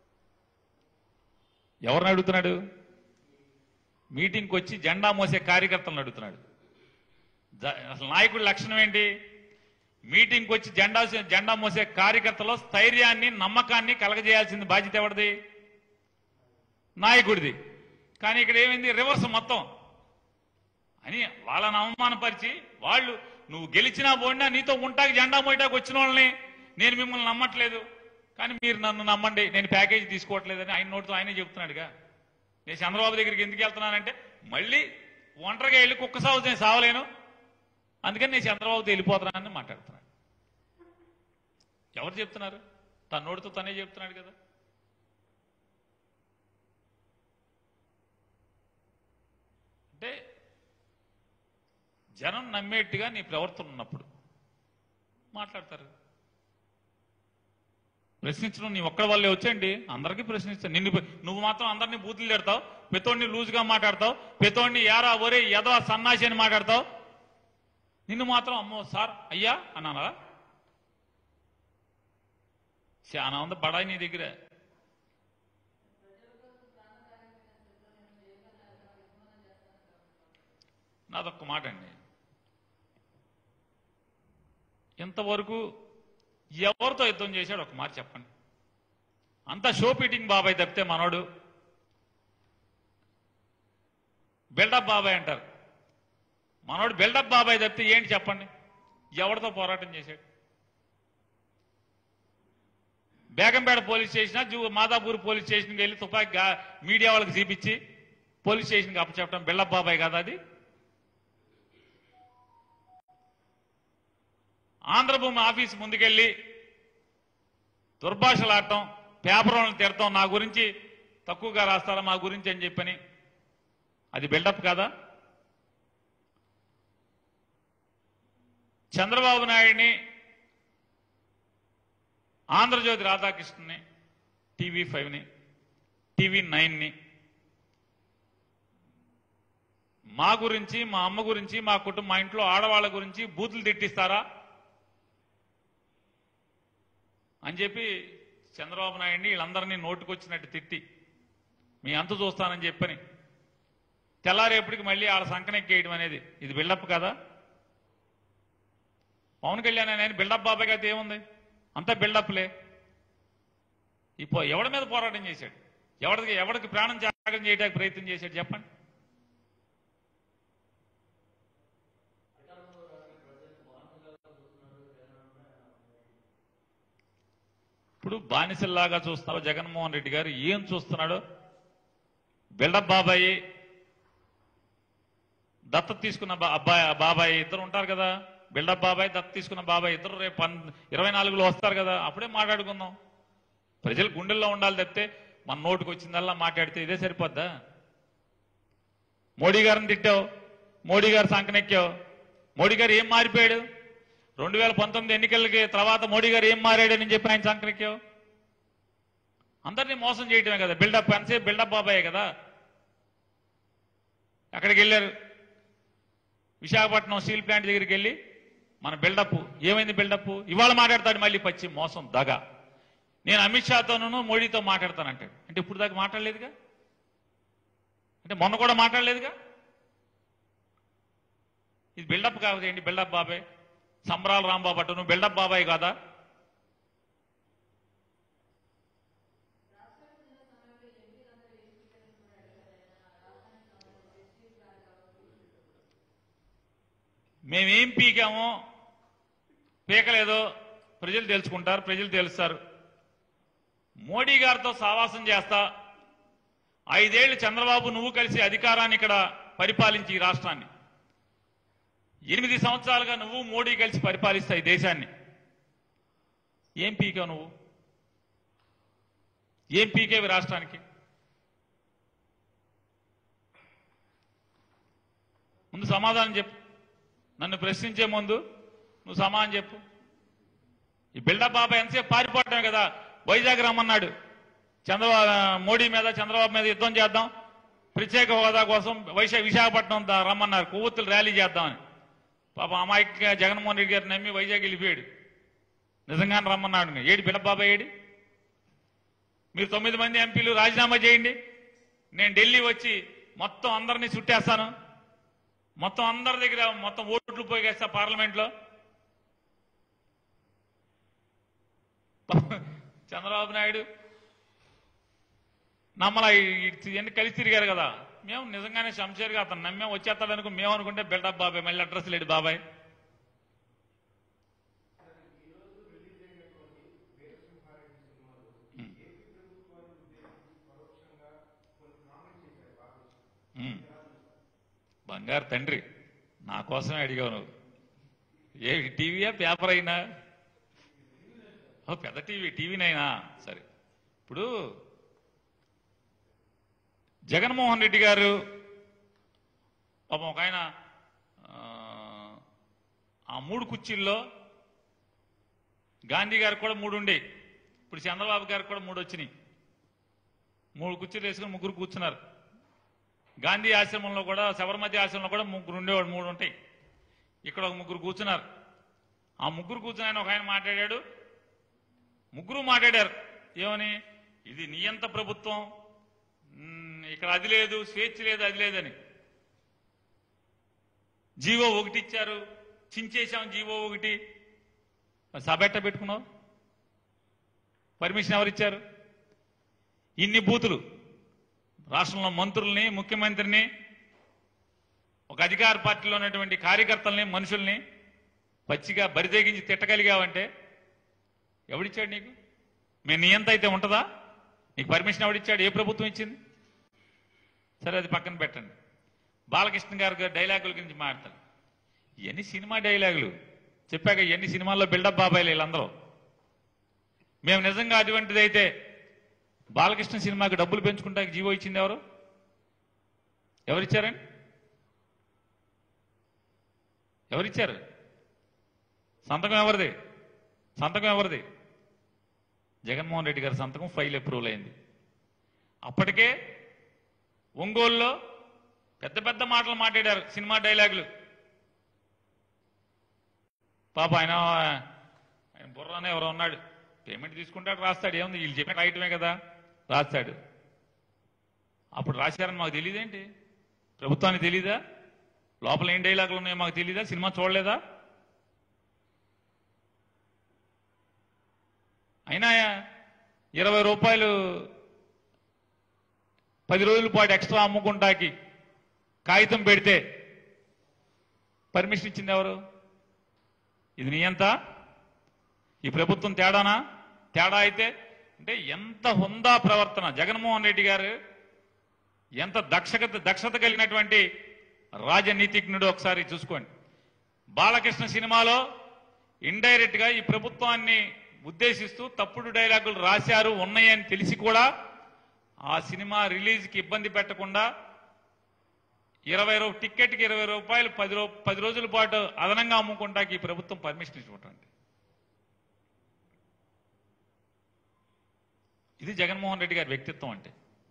ఎవరిని అడుగుతున్నాడు మీటింగ్కి వచ్చి జెండా మోసే కార్యకర్తలను అడుగుతున్నాడు జ- అసలు నాయకుడి లక్షణం ఏంటి మీటింగ్కి వచ్చి జెండా జెండా మోసే కార్యకర్తలో స్థైర్యాన్ని నమ్మకాన్ని కలగజేయాల్సింది బాధ్యత ఎవరిది నాయకుడిది కానీ ఇక్కడ ఏమైంది రివర్స్ మొత్తం అని వాళ్ళని అవమానపరిచి వాళ్ళు నువ్వు గెలిచినా పోయినా నీతో ఉంటాకి జెండా మోయటానికి వచ్చిన వాళ్ళని నేను మిమ్మల్ని నమ్మట్లేదు కానీ మీరు నన్ను నమ్మండి నేను ప్యాకేజీ తీసుకోవట్లేదని ఆయన నోటితో ఆయనే చెప్తున్నాడుగా నేను చంద్రబాబు దగ్గరికి ఎందుకు వెళ్తున్నానంటే మళ్ళీ ఒంటరిగా వెళ్ళి కుక్క సాగు నేను సావలేను అందుకని నేను చంద్రబాబుతో వెళ్ళిపోతున్నానని మాట్లాడుతున్నాడు ఎవరు చెప్తున్నారు తన నోటితో తనే చెప్తున్నాడు కదా అంటే జనం నమ్మేట్టుగా నీ ప్రవర్తన ఉన్నప్పుడు మాట్లాడతారు ప్రశ్నించడం నీ ఒక్కడి వల్లే వచ్చేయండి అందరికీ ప్రశ్నిస్తాను నిన్ను నువ్వు మాత్రం అందరినీ బూతులు తిడతావు పెతోడిని లూజుగా మాట్లాడతావు పెతోడిని యారా ఒరే ఎదవా సన్నాసి అని మాట్లాడతావు నిన్ను మాత్రం అమ్మో సార్ అయ్యా అన్నానా చాలా ఉంది బడాయి నీ దగ్గర నాదొక్క మాట అండి ఇంతవరకు ఎవరితో యుద్ధం చేశాడు ఒక మాట చెప్పండి అంతా షో పీటింగ్ బాబాయ్ తప్పితే మనోడు బిల్డప్ బాబాయ్ అంటారు మనోడు బిల్డప్ బాబాయ్ తప్పితే ఏంటి చెప్పండి ఎవరితో పోరాటం చేశాడు బేగంపేట పోలీస్ స్టేషన్ జూ మాదాపూర్ పోలీస్ స్టేషన్కి వెళ్ళి తుపాకి గా- మీడియా వాళ్ళకి చూపించి పోలీస్ స్టేషన్కి అప్పచెప్పడం బిల్డప్ బాబాయ్ కదా అది ఆంధ్రభూమి ఆఫీస్ ముందుకెళ్ళి దుర్భాషలాడటం పేపర్ వాళ్ళని తిడతాం నా గురించి తక్కువగా రాస్తారా మా గురించి అని చెప్పని అది బిల్డప్ కాదా చంద్రబాబు నాయుడిని ఆంధ్రజ్యోతి రాధాకృష్ణని టీవీ ఫైవ్ని టీవీ నైన్ని మా గురించి మా అమ్మ గురించి మా కుటుంబ మా ఇంట్లో ఆడవాళ్ళ గురించి బూతులు తిట్టిస్తారా అని చెప్పి చంద్రబాబు నాయుడిని వీళ్ళందరినీ నోటుకొచ్చినట్టు తిట్టి మీ అంత చూస్తానని చెప్పని తెల్లారేపటికి మళ్ళీ ఆడ సంకనెక్కేయడం అనేది ఇది బిల్డప్ కదా పవన్ కళ్యాణ్ ఆయన బిల్డప్ బాబాయ్ అయితే ఏముంది అంతా బిల్డప్లే ఇప్పుడు ఎవడి మీద పోరాటం చేశాడు ఎవరికి ఎవరికి ప్రాణం త్యాగం చేయడానికి ప్రయత్నం చేశాడు చెప్పండి ఇప్పుడు బానిసల్లాగా చూస్తున్నారు జగన్మోహన్ రెడ్డి గారు ఏం చూస్తున్నాడు బిల్డప్ బాబాయి దత్తత తీసుకున్న బా- అబ్బాయి బాబాయ్ ఇద్దరు ఉంటారు కదా బిల్డప్ బాబాయ్ దత్త తీసుకున్న బాబాయ్ ఇద్దరు రేపు పన్ ఇరవై నాలుగులో వస్తారు కదా అప్పుడే మాట్లాడుకుందాం ప్రజలు గుండెల్లో ఉండాలి తప్పితే మన నోటుకు వచ్చిందల్లా మాట్లాడితే ఇదే సరిపోద్దా మోడీ గారిని తిట్టావు మోడీ గారు సంకనెక్కావు మోడీ గారు ఏం మారిపోయాడు రెండు వేల పంతొమ్మిది ఎన్నికలకి తర్వాత మోడీ గారు ఏం మారాడని చెప్పి ఆయన సంకనెక్కావు అందరినీ మోసం చేయటమే కదా బిల్డప్ ఎంతసేపు బిల్డప్ బాబాయే కదా అక్కడికి వెళ్ళారు విశాఖపట్నం స్టీల్ ప్లాంట్ దగ్గరికి వెళ్ళి మన బిల్డప్ ఏమైంది బిల్డప్ ఇవాళ మాట్లాడతాడు మళ్ళీ పచ్చి మోసం దగ నేను అమిత్ షాతోనూ మోడీతో మాట్లాడతానంటాడు అంటే ఇప్పుడు దాకా మాట్లాడలేదుగా అంటే మొన్న కూడా మాట్లాడలేదుగా ఇది బిల్డప్ కాదు ఏంటి బిల్డప్ బాబాయ్ సంబరాల రాంబాబు అటు నువ్వు బిల్డప్ బాబాయ్ కాదా మేమేం పీకామో పీకలేదో ప్రజలు తెలుసుకుంటారు ప్రజలు తెలుస్తారు మోడీ గారితో సావాసం చేస్తా ఐదేళ్లు చంద్రబాబు నువ్వు కలిసి అధికారాన్ని ఇక్కడ పరిపాలించి ఈ రాష్ట్రాన్ని ఎనిమిది సంవత్సరాలుగా నువ్వు మోడీ కలిసి పరిపాలిస్తాయి ఈ దేశాన్ని ఏం పీకావు నువ్వు ఏం పీకేవి రాష్ట్రానికి ముందు సమాధానం చెప్పు నన్ను ప్రశ్నించే ముందు నువ్వు సమాధానం చెప్పు ఈ బిల్డప్ బాబా ఎంతసేపు పారిపోవటమే కదా వైజాగ్ రమ్మన్నాడు చంద్రబాబు మోడీ మీద చంద్రబాబు మీద యుద్ధం చేద్దాం ప్రత్యేక హోదా కోసం వైశా విశాఖపట్నం దా- రమ్మన్నారు కొవ్వొత్తులు ర్యాలీ చేద్దామని పాప అమాయకంగా జగన్మోహన్ రెడ్డి గారు నమ్మి వైజాగ్ వెళ్ళిపోయాడు నిజంగానే రమ్మన్నాడు ఏడి బిల్డప్ బాబా ఏడి మీరు తొమ్మిది మంది ఎంపీలు రాజీనామా చేయండి నేను ఢిల్లీ వచ్చి మొత్తం అందరినీ చుట్టేస్తాను మొత్తం అందరి దగ్గర మొత్తం ఓట్లు పోగేస్తా పార్లమెంట్ లో చంద్రబాబు నాయుడు నమ్మల ఇవన్నీ కలిసి తిరిగారు కదా మేము నిజంగానే శంషేర్గా అతను నమ్మే వచ్చేస్తాడు అనుకో మేము అనుకుంటే బిల్డప్ బాబాయ్ మళ్ళీ అడ్రస్ లేడు బాబాయ్ ఉమ్. బంగారు తండ్రి నా కోసమే అడిగావు నువ్వు ఏ టీవీయా పేపర్ అయినా ఓ పెద్ద టీవీ టీవీనైనా సరే ఇప్పుడు జగన్మోహన్ రెడ్డి గారు పాపం ఒక ఆయన ఆ, ఆ మూడు కుర్చీల్లో గాంధీ గారికి కూడా మూడు ఉండే ఇప్పుడు చంద్రబాబు గారికి కూడా మూడు వచ్చినాయి మూడు కుర్చీలు వేసుకుని ముగ్గురు కూర్చున్నారు గాంధీ ఆశ్రమంలో కూడా శబర్మతి ఆశ్రమంలో కూడా ముగ్గురు ఉండేవాడు మూడు ఉంటాయి ఇక్కడ ఒక ముగ్గురు కూర్చున్నారు ఆ ముగ్గురు కూర్చుని ఆయన ఒక ఆయన మాట్లాడాడు ముగ్గురు మాట్లాడారు ఏమని ఇది నియంత ప్రభుత్వం మ్, ఇక్కడ అది లేదు స్వేచ్ఛ లేదు అది లేదని జీవో ఒకటి ఇచ్చారు చించేశాం జీవో ఒకటి మరి సభ ఎట్ట పెట్టుకున్నావు పర్మిషన్ ఎవరిచ్చారు ఇన్ని బూతులు రాష్ట్రంలో మంత్రుల్ని ముఖ్యమంత్రిని ఒక అధికార పార్టీలో ఉన్నటువంటి కార్యకర్తల్ని మనుషుల్ని పచ్చిగా బరితెగించి తిట్టగలిగావంటే ఎవడిచ్చాడు నీకు మీ నియంత అయితే ఉంటుందా నీకు పర్మిషన్ ఎవడిచ్చాడు ఏ ప్రభుత్వం ఇచ్చింది సరే అది పక్కన పెట్టండి బాలకృష్ణ గారు డైలాగుల గురించి మాట్లాడతారు ఇవన్నీ సినిమా డైలాగులు చెప్పాక ఇవన్నీ సినిమాల్లో బిల్డప్ బాబాయిలు వీళ్ళందరూ మేము నిజంగా అటువంటిది అయితే బాలకృష్ణ సినిమాకి డబ్బులు పెంచుకుంటానికి జీవో ఇచ్చింది ఎవరు ఎవరిచ్చారండి ఎవరిచ్చారు సంతకం ఎవరిది సంతకం ఎవరిది జగన్మోహన్ రెడ్డి గారి సంతకం ఫైల్ అప్రూవల్ అయింది అప్పటికే ఒంగోలులో పెద్ద పెద్ద మాటలు మాట్లాడారు సినిమా డైలాగులు పాప ఆయన ఆయన బుర్రానే ఎవరో ఉన్నాడు పేమెంట్ తీసుకుంటాడు రాస్తాడు ఏముంది వీళ్ళు చెప్పిన రాయటమే కదా రాస్తాడు అప్పుడు రాశారని మాకు తెలియదేంటి ప్రభుత్వానికి తెలీదా లోపల ఏం డైలాగులు ఉన్నాయో మాకు తెలీదా సినిమా చూడలేదా అయినా ఇరవై రూపాయలు పది రోజుల పాటు ఎక్స్ట్రా అమ్ముకుంటాకి కాగితం పెడితే పర్మిషన్ ఇచ్చింది ఎవరు ఇది నీ ఎంత ఈ ప్రభుత్వం తేడానా తేడా అయితే అంటే ఎంత హుందా ప్రవర్తన జగన్మోహన్ రెడ్డి గారు ఎంత దక్షత దక్షత కలిగినటువంటి రాజనీతిజ్ఞుడు ఒకసారి చూసుకోండి బాలకృష్ణ సినిమాలో ఇండైరెక్ట్ గా ఈ ప్రభుత్వాన్ని ఉద్దేశిస్తూ తప్పుడు డైలాగులు రాశారు ఉన్నాయని తెలిసి కూడా ఆ సినిమా రిలీజ్ కి ఇబ్బంది పెట్టకుండా ఇరవై రూ టిక్కెట్కి ఇరవై రూపాయలు పది రూ పది రోజుల పాటు అదనంగా అమ్ముకుంటాకి ఈ ప్రభుత్వం పర్మిషన్ ఇచ్చినటువంటి ఇది జగన్మోహన్ రెడ్డి గారి వ్యక్తిత్వం అంటే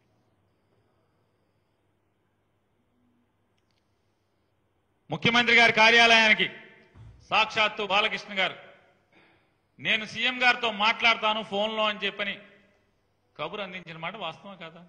ముఖ్యమంత్రి గారి కార్యాలయానికి సాక్షాత్తు బాలకృష్ణ గారు నేను సీఎం గారితో మాట్లాడతాను ఫోన్లో అని చెప్పని కబురు అందించిన మాట వాస్తవం కాదా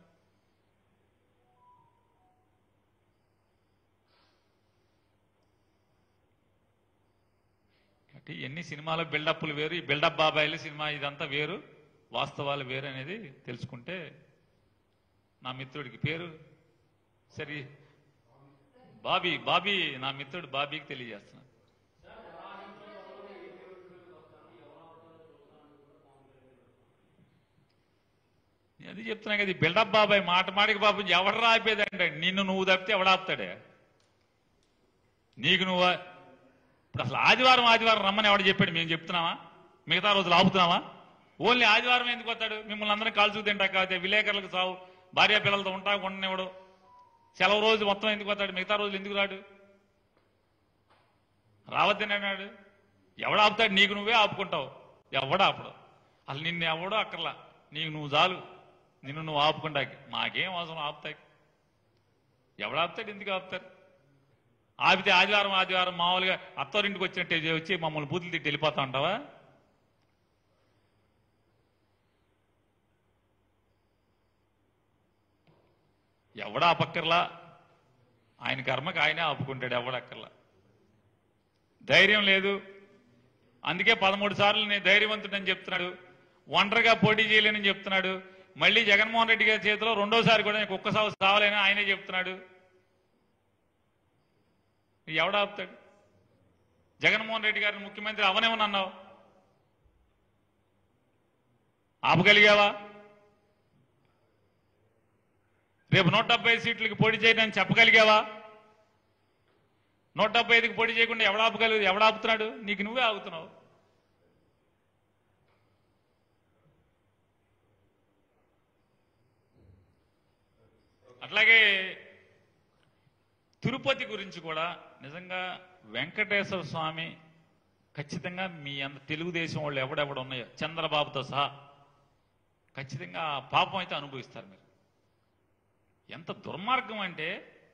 అంటే ఎన్ని సినిమాల బిల్డప్లు వేరు ఈ బిల్డప్ బాబాయిలు సినిమా ఇదంతా వేరు వాస్తవాలు వేరు అనేది తెలుసుకుంటే నా మిత్రుడికి పేరు సరే బాబీ బాబీ నా మిత్రుడు బాబీకి తెలియజేస్తున్నా అది చెప్తున్నా కదా ఈ బిల్డప్ బాబాయ్ మాట మాటికి బాబు ఎవడు రాపేదంటే నిన్ను నువ్వు తప్పితే ఎవడాపుతాడే నీకు నువ్వు ఇప్పుడు అసలు ఆదివారం ఆదివారం రమ్మని ఎవడు చెప్పాడు మేము చెప్తున్నావా మిగతా రోజులు ఆపుతున్నావా ఓన్లీ ఆదివారం ఎందుకు వస్తాడు మిమ్మల్ని అందరినీ కాల్చుకు తింటా కాకపోతే విలేకరులకు సావు భార్య పిల్లలతో ఉంటా ఉండనివ్వడు సెలవు రోజు మొత్తం ఎందుకు వస్తాడు మిగతా రోజులు ఎందుకు రాడు రావద్దని అన్నాడు ఎవడు ఆపుతాడు నీకు నువ్వే ఆపుకుంటావు ఎవడు ఆపడు అసలు నిన్ను ఎవడో అక్కర్లా నీకు నువ్వు చాలు నిన్ను నువ్వు ఆపుకుంటాకి మాకేం అవసరం ఆపుతాకి ఎవడు ఆపుతాడు ఎందుకు ఆపుతారు ఆపితే ఆదివారం ఆదివారం మామూలుగా అత్తవారింటికి వచ్చినట్టే వచ్చి మమ్మల్ని బూతులు తిట్టి వెళ్ళిపోతా ఉంటావా ఎవడా ఆపక్కర్లా ఆయన కర్మకి ఆయనే ఆపుకుంటాడు ఎవడక్కర్లా ధైర్యం లేదు అందుకే పదమూడు సార్లు నేను ధైర్యవంతుడని చెప్తున్నాడు ఒంటరిగా పోటీ చేయలేనని చెప్తున్నాడు మళ్ళీ జగన్మోహన్ రెడ్డి గారి చేతిలో రెండోసారి కూడా నీకు ఒక్క సాగు సావలేని ఆయనే చెప్తున్నాడు ఎవడ ఆపుతాడు జగన్మోహన్ రెడ్డి గారిని ముఖ్యమంత్రి అవనేమని అన్నావు ఆపగలిగావా రేపు నూట డెబ్బై సీట్లకి పోటీ చేయడానికి చెప్పగలిగావా నూట డెబ్బై ఐదుకి పోటీ చేయకుండా ఎవడ ఆపగలిగి ఎవడ ఆపుతున్నాడు నీకు నువ్వే ఆగుతున్నావు అట్లాగే తిరుపతి గురించి కూడా నిజంగా వెంకటేశ్వర స్వామి ఖచ్చితంగా మీ అంత తెలుగుదేశం వాళ్ళు ఎవడెవడు ఉన్నాయో చంద్రబాబుతో సహా ఖచ్చితంగా ఆ పాపం అయితే అనుభవిస్తారు మీరు ఎంత దుర్మార్గం అంటే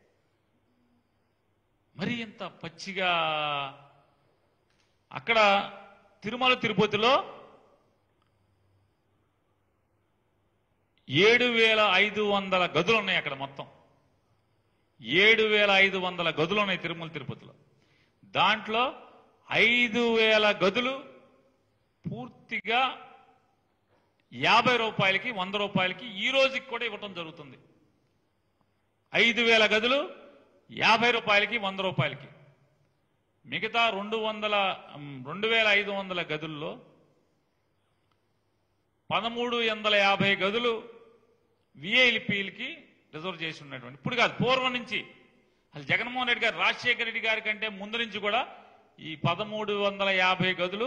మరి ఎంత పచ్చిగా అక్కడ తిరుమల తిరుపతిలో ఏడు వేల ఐదు వందల గదులు ఉన్నాయి అక్కడ మొత్తం ఏడు వేల ఐదు వందల గదులు ఉన్నాయి తిరుమల తిరుపతిలో దాంట్లో ఐదు వేల గదులు పూర్తిగా యాభై రూపాయలకి వంద రూపాయలకి ఈ రోజుకి కూడా ఇవ్వటం జరుగుతుంది ఐదు వేల గదులు యాభై రూపాయలకి వంద రూపాయలకి మిగతా రెండు వందల ఉమ్, రెండు వేల ఐదు వందల గదుల్లో పదమూడు వందల యాభై గదులు విఐలిపీలకి రిజర్వ్ చేసి ఉన్నటువంటి ఇప్పుడు కాదు పూర్వం నుంచి అసలు జగన్మోహన్ రెడ్డి గారు రాజశేఖర రెడ్డి గారి కంటే ముందు నుంచి కూడా ఈ పదమూడు వందల యాభై గదులు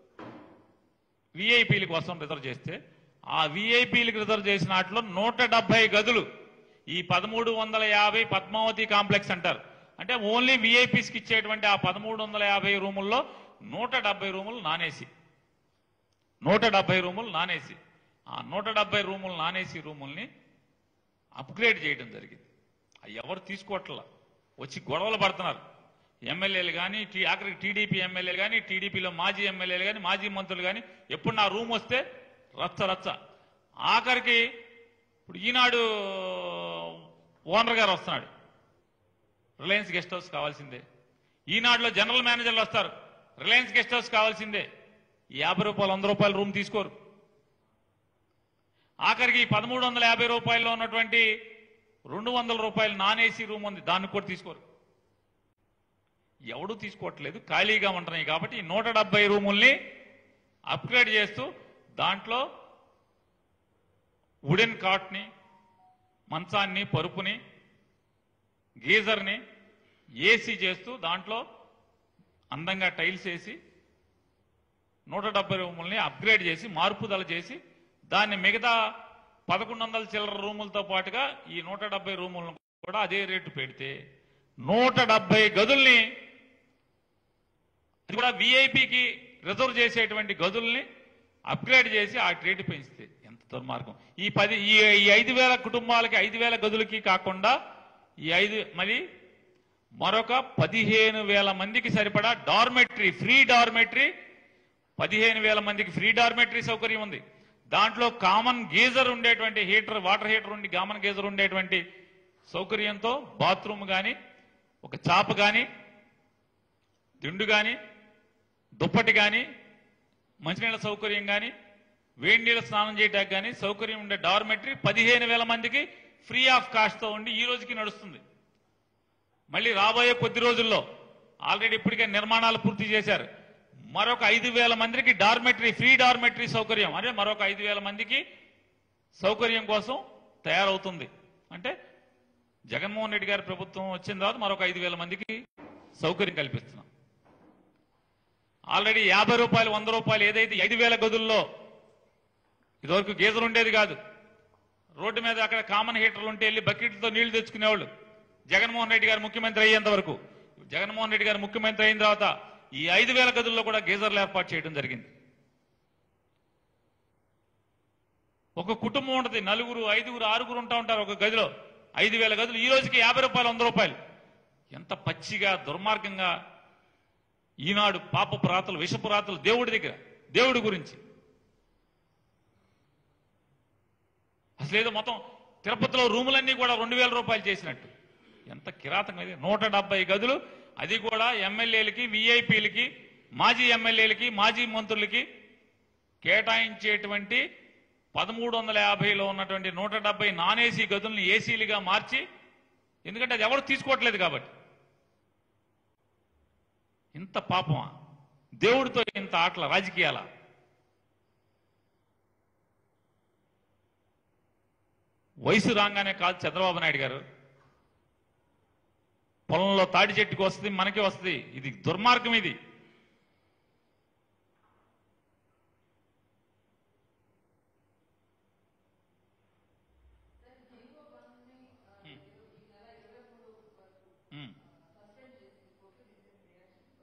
విఐపీల కోసం రిజర్వ్ చేస్తే ఆ విఐపీలకు రిజర్వ్ చేసిన వాటిలో నూట డెబ్బై గదులు ఈ పదమూడు వందల యాభై పద్మావతి కాంప్లెక్స్ అంటారు అంటే ఓన్లీ విఐపీస్కి ఇచ్చేటువంటి ఆ పదమూడు వందల యాభై రూముల్లో నూట డెబ్బై రూములు నానేసి నూట డెబ్బై రూములు నానేసి ఆ నూట డెబ్బై రూములు నానేసి రూముల్ని అప్గ్రేడ్ చేయడం జరిగింది అవి ఎవరు తీసుకోవట్లా వచ్చి గొడవలు పడుతున్నారు ఎమ్మెల్యేలు కానీ టీ ఆఖరికి టీడీపీ ఎమ్మెల్యేలు కానీ టీడీపీలో మాజీ ఎమ్మెల్యేలు కానీ మాజీ మంత్రులు కానీ ఎప్పుడు నా రూమ్ వస్తే రచ్చ రచ్చ ఆఖరికి ఇప్పుడు ఈనాడు ఓనర్ గారు వస్తున్నాడు రిలయన్స్ గెస్ట్ హౌస్ కావాల్సిందే ఈనాడులో జనరల్ మేనేజర్లు వస్తారు రిలయన్స్ గెస్ట్ హౌస్ కావాల్సిందే ఈ యాభై రూపాయలు వంద రూపాయల రూమ్ తీసుకోరు ఆఖరికి పదమూడు వందల యాభై రూపాయల్లో ఉన్నటువంటి రెండు వందల రూపాయలు నాన్ ఏసీ రూమ్ ఉంది దాన్ని కూడా తీసుకోరు ఎవడు తీసుకోవట్లేదు ఖాళీగా ఉంటున్నాయి కాబట్టి ఈ నూట డెబ్బై రూముల్ని అప్గ్రేడ్ చేస్తూ దాంట్లో వుడెన్ కాట్ని మంచాన్ని పరుపుని గీజర్ని ఏసీ చేస్తూ దాంట్లో అందంగా టైల్స్ వేసి నూట డెబ్బై రూముల్ని అప్గ్రేడ్ చేసి మార్పుదల చేసి దాన్ని మిగతా పదకొండు వందల చిల్లర రూములతో పాటుగా ఈ నూట డెబ్బై రూములను కూడా అదే రేటు పెడితే నూట డెబ్బై గదుల్ని అది కూడా విఐపికి రిజర్వ్ చేసేటువంటి గదుల్ని అప్గ్రేడ్ చేసి ఆ రేటు పెంచితే ఎంత దుర్మార్గం ఈ పది ఈ ఈ ఐదు వేల కుటుంబాలకి ఐదు వేల గదులకి కాకుండా ఈ ఐదు మరి మరొక పదిహేను వేల మందికి సరిపడా డార్మెటరీ ఫ్రీ డార్మెటరీ పదిహేను వేల మందికి ఫ్రీ డార్మెటరీ సౌకర్యం ఉంది దాంట్లో కామన్ గీజర్ ఉండేటువంటి హీటర్ వాటర్ హీటర్ ఉండి కామన్ గీజర్ ఉండేటువంటి సౌకర్యంతో బాత్రూమ్ కానీ ఒక చాప కానీ దిండు కానీ దుప్పటి కానీ మంచినీళ్ళ సౌకర్యం కానీ వేడి నీళ్ళ స్నానం చేయడానికి కానీ సౌకర్యం ఉండే డార్మెటరీ పదిహేను వేల మందికి ఫ్రీ ఆఫ్ కాస్ట్తో ఉండి ఈ రోజుకి నడుస్తుంది మళ్ళీ రాబోయే కొద్ది రోజుల్లో ఆల్రెడీ ఇప్పటికే నిర్మాణాలు పూర్తి చేశారు మరొక ఐదు వేల మందికి డార్మెటరీ ఫ్రీ డార్మెటరీ సౌకర్యం అంటే మరొక ఐదు వేల మందికి సౌకర్యం కోసం తయారవుతుంది అంటే జగన్మోహన్ రెడ్డి గారి ప్రభుత్వం వచ్చిన తర్వాత మరొక ఐదు వేల మందికి సౌకర్యం కల్పిస్తున్నాం ఆల్రెడీ యాభై రూపాయలు వంద రూపాయలు ఏదైతే ఐదు వేల గదుల్లో ఇదివరకు గీజర్ ఉండేది కాదు రోడ్డు మీద అక్కడ కామన్ హీటర్లు ఉంటే వెళ్ళి బకెట్లతో నీళ్లు తెచ్చుకునేవాళ్ళు జగన్మోహన్ రెడ్డి గారు ముఖ్యమంత్రి అయ్యేంత వరకు జగన్మోహన్ రెడ్డి గారు ముఖ్యమంత్రి అయిన తర్వాత ఈ ఐదు వేల గదుల్లో కూడా గీజర్లు ఏర్పాటు చేయడం జరిగింది ఒక కుటుంబం ఉంటుంది నలుగురు ఐదుగురు ఆరుగురు ఉంటా ఉంటారు ఒక గదిలో ఐదు వేల గదులు ఈ రోజుకి యాభై రూపాయలు వంద రూపాయలు ఎంత పచ్చిగా దుర్మార్గంగా ఈనాడు పాపపు రాతలు విషపు రాతలు దేవుడి దగ్గర దేవుడి గురించి అసలు ఏదో మొత్తం తిరుపతిలో రూములన్నీ కూడా రెండు వేల రూపాయలు చేసినట్టు ఎంత కిరాతకం ఇది నూట డెబ్బై గదులు అది కూడా ఎమ్మెల్యేలకి విఐపీలకి మాజీ ఎమ్మెల్యేలకి మాజీ మంత్రులకి కేటాయించేటువంటి పదమూడు వందల యాభైలో ఉన్నటువంటి నూట డెబ్బై నాన్ ఏసీ గదుల్ని ఏసీలుగా మార్చి ఎందుకంటే అది ఎవరు తీసుకోవట్లేదు కాబట్టి ఇంత పాపమా దేవుడితో ఇంత ఆటల రాజకీయాల వయసు రాగానే కాదు చంద్రబాబు నాయుడు గారు పొలంలో తాడి చెట్టుకు వస్తుంది మనకి వస్తుంది ఇది దుర్మార్గం ఇది ఉమ్.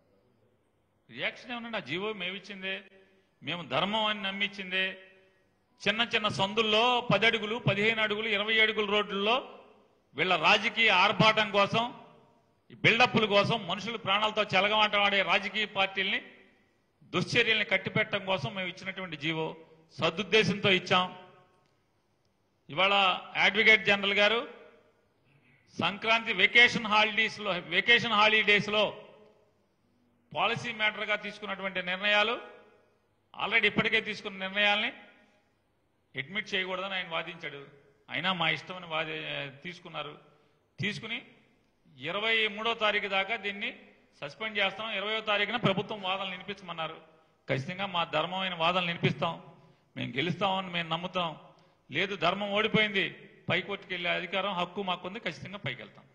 రియాక్షన్ ఏమన్నా జీవో మేమిచ్చిందే మేము ధర్మం అని నమ్మిచ్చిందే చిన్న చిన్న సందుల్లో పది అడుగులు పదిహేను అడుగులు ఇరవై అడుగుల రోడ్లలో వీళ్ళ రాజకీయ ఆర్భాటం కోసం ఈ బిల్డప్ల కోసం మనుషుల ప్రాణాలతో చెలగమంటవాడే రాజకీయ పార్టీల్ని దుశ్చర్యల్ని కట్టిపెట్టడం కోసం మేము ఇచ్చినటువంటి జీవో సదుద్దేశంతో ఇచ్చాం ఇవాళ అడ్వకేట్ జనరల్ గారు సంక్రాంతి వెకేషన్ హాలిడేస్ లో వెకేషన్ హాలిడేస్ లో పాలసీ మ్యాటర్ గా తీసుకున్నటువంటి నిర్ణయాలు ఆల్రెడీ ఇప్పటికే తీసుకున్న నిర్ణయాల్ని అడ్మిట్ చేయకూడదని ఆయన వాదించాడు అయినా మా ఇష్టమని వాది తీసుకున్నారు తీసుకుని ఇరవై మూడో తారీఖు దాకా దీన్ని సస్పెండ్ చేస్తాం ఇరవయో తారీఖున ప్రభుత్వం వాదనలు వినిపించమన్నారు ఖచ్చితంగా మా ధర్మమైన వాదనలు వినిపిస్తాం మేము గెలుస్తామని మేము నమ్ముతాం లేదు ధర్మం ఓడిపోయింది పైకోర్టుకు వెళ్ళే అధికారం హక్కు మాకుంది ఖచ్చితంగా పైకి వెళ్తాం